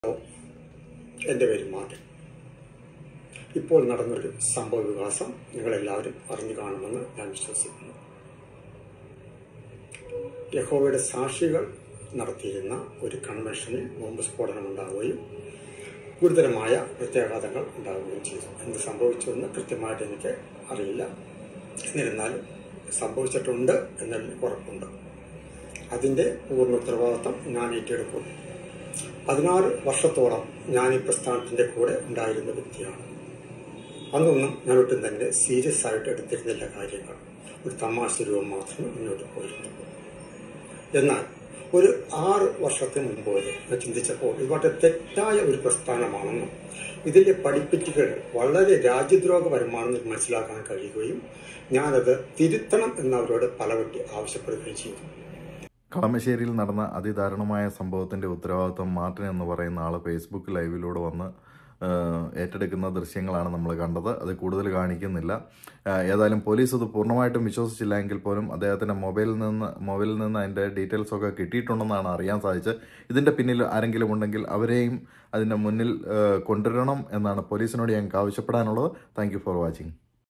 എൻ്റെ പേര് മാർട്ടിൻ ഇപ്പോൾ നടന്നൊരു സംഭവ വികാസം നിങ്ങളെല്ലാവരും അറിഞ്ഞു കാണുമെന്ന് ഞാൻ വിശ്വസിക്കുന്നു യഹോവയുടെ സാക്ഷികൾ നടത്തിയിരുന്ന ഒരു കൺവെൻഷനിൽ ബോംബ് സ്ഫോടനം ഉണ്ടാവുകയും ഗുരുതരമായ പ്രത്യാഘാതങ്ങൾ ഉണ്ടാവുകയും ചെയ്തു എന്ത് സംഭവിച്ചുവെന്ന് കൃത്യമായിട്ട് എനിക്ക് അറിയില്ല എന്നിരുന്നാലും സംഭവിച്ചിട്ടുണ്ട് എന്നതിൽ ഉറപ്പുണ്ട് അതിൻ്റെ പൂർണ്ണ ഉത്തരവാദിത്വം ഞാൻ ഏറ്റെടുക്കും പതിനാറ് വർഷത്തോളം ഞാൻ ഈ പ്രസ്ഥാനത്തിന്റെ കൂടെ ഉണ്ടായിരുന്ന വ്യക്തിയാണ് അന്നൊന്നും ഞാൻ ഒട്ടും തന്നെ സീരിയസ് ആയിട്ട് എടുത്തിരുന്നില്ല കാര്യങ്ങൾ ഒരു തമാശ രൂപം മാത്രമേ മുന്നോട്ട് പോയിരുന്നുള്ളൂ എന്നാൽ ഒരു ആറ് വർഷത്തിന് മുമ്പ് വരെ ഞാൻ ചിന്തിച്ചപ്പോൾ ഇത് വളരെ തെറ്റായ ഒരു പ്രസ്ഥാനമാണെന്നും ഇതിന്റെ പഠിപ്പിച്ചുകൾ വളരെ രാജ്യദ്രോഹപരമാണെന്ന് മനസ്സിലാക്കാൻ കഴിയുകയും ഞാനത് തിരുത്തണം എന്നവരോട് പലവട്ടി ആവശ്യപ്പെടുകയും ചെയ്തു കളമശ്ശേരിയിൽ നടന്ന അതിദാരുണമായ സംഭവത്തിന്റെ ഉത്തരവാദിത്വം മാർട്ടിൻ എന്ന് പറയുന്ന ആൾ ഫേസ്ബുക്ക് ലൈവിലൂടെ വന്ന് ഏഹ്, ഏറ്റെടുക്കുന്ന ദൃശ്യങ്ങളാണ് നമ്മൾ കണ്ടത് അത് കൂടുതൽ കാണിക്കുന്നില്ല ഏഹ്, ഏതായാലും പോലീസ് അത് പൂർണ്ണമായിട്ടും വിശ്വസിച്ചില്ല എങ്കിൽ പോലും അദ്ദേഹത്തിന്റെ മൊബൈലിൽ നിന്ന് മൊബൈലിൽ നിന്ന് അതിന്റെ ഡീറ്റെയിൽസ് ഒക്കെ കിട്ടിയിട്ടുണ്ടെന്നാണ് അറിയാൻ സാധിച്ചത് ഇതിന്റെ പിന്നിൽ ആരെങ്കിലും ഉണ്ടെങ്കിൽ അവരെയും അതിന്റെ മുന്നിൽ ഏഹ്, കൊണ്ടുവരണം എന്നാണ് പോലീസിനോട് ഞങ്ങൾക്ക് ആവശ്യപ്പെടാനുള്ളത് താങ്ക് ഫോർ വാച്ചിങ്